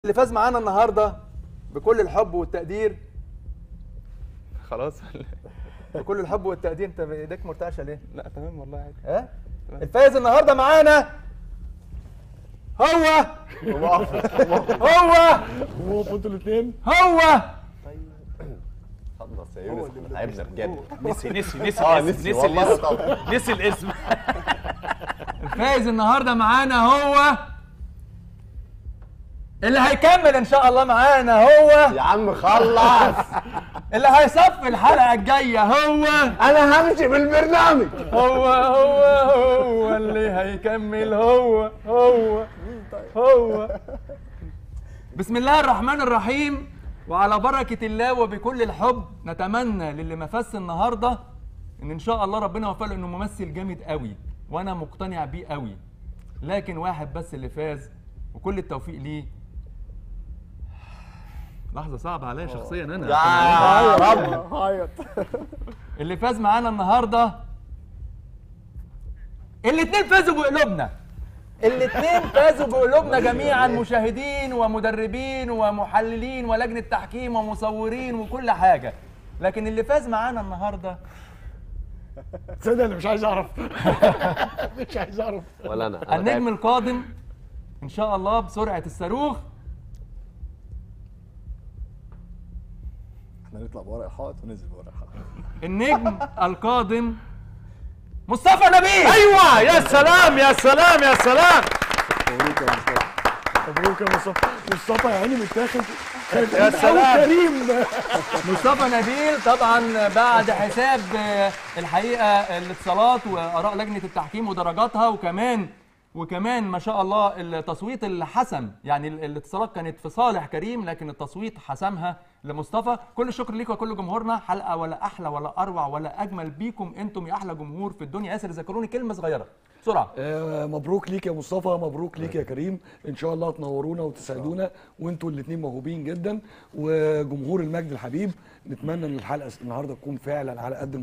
اللي فاز معانا النهارده بكل الحب والتقدير خلاص بكل الحب والتقدير انت ايديك مرتعشه ليه؟ لا تمام والله عادي ها؟ الفايز النهارده معانا هو هو هو انتوا الاثنين هو خلص يا يونس احنا تعبنا بجد نسي نسي نسي اه الاسم، نسي نسي والله الاسم طبعا نسي الاسم الفايز النهارده معانا هو اللي هيكمل ان شاء الله معانا هو يا عم خلص اللي هيصفي الحلقه الجايه هو انا همشي بالبرنامج هو هو هو اللي هيكمل هو هو هو بسم الله الرحمن الرحيم وعلى بركة الله وبكل الحب نتمنى للي ما فاز النهارده ان ان شاء الله ربنا يوفقه لانه ممثل جامد قوي وانا مقتنع بيه قوي لكن واحد بس اللي فاز وكل التوفيق ليه لحظة صعبة عليا شخصيا انا يا رب عيط اللي فاز معانا النهارده الاتنين فازوا بقلوبنا الاتنين فازوا بقلوبنا جميعا مشاهدين ومدربين ومحللين ولجنة تحكيم ومصورين وكل حاجة لكن اللي فاز معانا النهارده تصدق انا مش عايز اعرف مش عايز اعرف ولا انا أنا النجم تعبت. القادم ان شاء الله بسرعة الصاروخ احنا نطلع بورق الحائط وننزل بورق الحائط النجم القادم مصطفى نبيل ايوه يا سلام يا سلام يا سلام مبروك يا مصطفى مبروك يا مصطفى مصطفى يا عيني متاخد يا سلام. كريم مصطفى نبيل طبعا بعد حساب آه، الحقيقه الاتصالات واراء لجنه التحكيم ودرجاتها وكمان وكمان ما شاء الله التصويت اللي حسم يعني ال- الاتصالات كانت في صالح كريم لكن التصويت حسمها لمصطفى كل الشكر ليكم وكل جمهورنا حلقه ولا احلى ولا اروع ولا اجمل بيكم انتم يا احلى جمهور في الدنيا ياسر ذكروني كلمه صغيره بسرعه آه، مبروك ليك يا مصطفى مبروك ليك يا كريم ان شاء الله تنورونا وتسعدونا وانتوا الاثنين موهوبين جدا وجمهور المجد الحبيب نتمنى ان الحلقه النهارده تكون فعلا على قد